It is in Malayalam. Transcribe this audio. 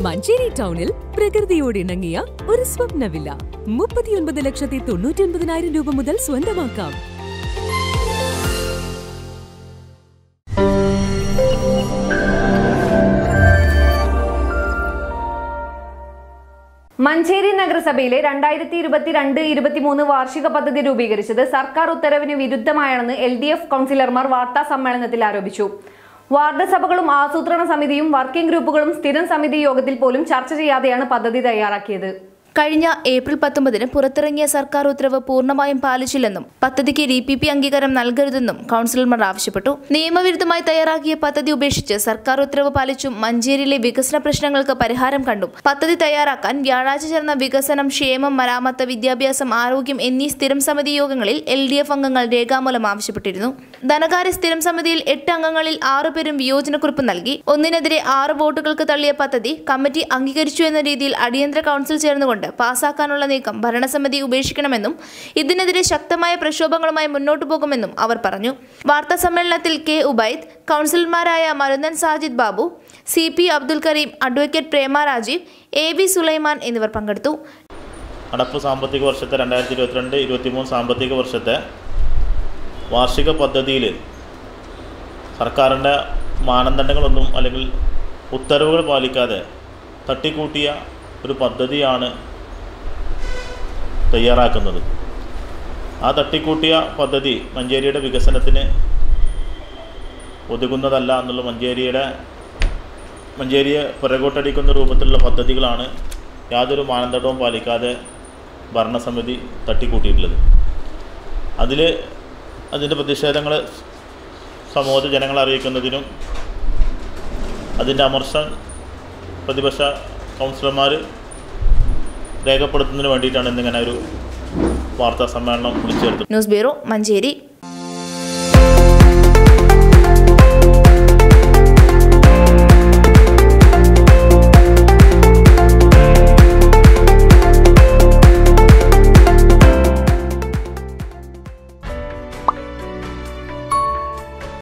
മഞ്ചേരി ടൗണിൽ പ്രകൃതിയോട് ഇണങ്ങിയ ഒരു സ്വപ്ന വില്ല മുപ്പത്തിയൊൻപത് ലക്ഷത്തി തൊണ്ണൂറ്റി ഒൻപതിനായിരം രൂപ മുതൽ സ്വന്തമാക്കാം മഞ്ചേരി നഗരസഭയിലെ രണ്ടായിരത്തി ഇരുപത്തിരണ്ട് ഇരുപത്തിമൂന്ന് വാർഷിക പദ്ധതി രൂപീകരിച്ചത് സർക്കാർ ഉത്തരവിന് വിരുദ്ധമാണെന്ന് എൽ ഡി എഫ് കൗൺസിലർമാർ വാർത്താ സമ്മേളനത്തിൽ ആരോപിച്ചു വാർഡ് സഭകളും ആസൂത്രണ സമിതിയും വർക്കിംഗ് ഗ്രൂപ്പുകളും സ്ഥിരം സമിതി യോഗത്തിൽ പോലും ചർച്ച ചെയ്യാതെയാണ് പദ്ധതി തയ്യാറാക്കിയത് കഴിഞ്ഞ ഏപ്രിൽ പത്തൊമ്പതിന് പുറത്തിറങ്ങിയ സർക്കാർ ഉത്തരവ് പൂർണ്ണമായും പാലിച്ചില്ലെന്നും പദ്ധതിക്ക് ഡി പി പി അംഗീകാരം നൽകരുതെന്നും കൗൺസിലർമാർ ആവശ്യപ്പെട്ടു നിയമവിരുദ്ധമായി തയ്യാറാക്കിയ പദ്ധതി ഉപേക്ഷിച്ച് സർക്കാർ ഉത്തരവ് പാലിച്ചും മഞ്ചേരിയിലെ വികസന പ്രശ്നങ്ങൾക്ക് പരിഹാരം കണ്ടും പദ്ധതി തയ്യാറാക്കാൻ വ്യാഴാഴ്ച ചേർന്ന വികസനം ക്ഷേമം മരാമത്ത് വിദ്യാഭ്യാസം ആരോഗ്യം എന്നീ സ്ഥിരം സമിതി യോഗങ്ങളിൽ എൽ ഡി എഫ് അംഗങ്ങൾ രേഖാമൂലം ആവശ്യപ്പെട്ടിരുന്നു ധനകാര്യ സ്ഥിരം സമിതിയിൽ എട്ട് അംഗങ്ങളിൽ ആറുപേരും വിയോജനക്കുറിപ്പ് നൽകി ഒന്നിനെതിരെ ആറ് വോട്ടുകൾക്ക് തള്ളിയ പദ്ധതി കമ്മിറ്റി അംഗീകരിച്ചു എന്ന രീതിയിൽ അടിയന്തര കൗൺസിൽ ചേർന്നുകൊണ്ട് പാസാക്കാനുള്ള നീക്കം ഭരണസമിതി ഉപേക്ഷിക്കണമെന്നും ഇതിനെതിരെ ശക്തമായ പ്രക്ഷോഭങ്ങളുമായി മുന്നോട്ടു പോകുമെന്നും അവർ പറഞ്ഞു വാർത്താ സമ്മേളനത്തിൽ കെ ഉബൈദ് കൗൺസിലർമാരായ Marunnan Sajid Babu C P Abdul Kareem advocate Prema Rajeev A V Sulaiman എന്നിവർ പങ്കെടുത്തു നടപ്പ് സാമ്പത്തിക വർഷത്തെ രണ്ടായിരത്തി ഇരുപത്തിരണ്ട് ഇരുപത്തിമൂന്ന് സാമ്പത്തിക വർഷത്തെ വാർഷിക പദ്ധതിയിൽ സർക്കാരിൻ്റെ മാനദണ്ഡങ്ങളൊന്നും അല്ലെങ്കിൽ ഉത്തരവുകൾ പാലിക്കാതെ തട്ടിക്കൂട്ടിയ ഒരു പദ്ധതിയാണ് തയ്യാറാക്കുന്നത് ആ തട്ടിക്കൂട്ടിയ പദ്ധതി മഞ്ചേരിയുടെ വികസനത്തിന് ഒതുങ്ങുന്നതല്ല എന്നുള്ള മഞ്ചേരിയുടെ മഞ്ചേരിയെ പിറകോട്ടടിക്കുന്ന രൂപത്തിലുള്ള പദ്ധതികളാണ് യാതൊരു മാനദണ്ഡവും പാലിക്കാതെ ഭരണസമിതി തട്ടിക്കൂട്ടിയിട്ടുള്ളത് അതിൽ അതിൻ്റെ പ്രതിഷേധങ്ങൾ സമൂഹത്തിൽ ജനങ്ങളെ അറിയിക്കുന്നതിനും അതിൻ്റെ അമർഷം പ്രതിപക്ഷ കൗൺസിലർമാർ രേഖപ്പെടുത്തുന്നതിന് വേണ്ടിയിട്ടാണ് ഇന്നിങ്ങനെ ഒരു വാർത്താ സമ്മേളനം വിളിച്ചു ചേർത്തത് ന്യൂസ് ബ്യൂറോ മഞ്ചേരി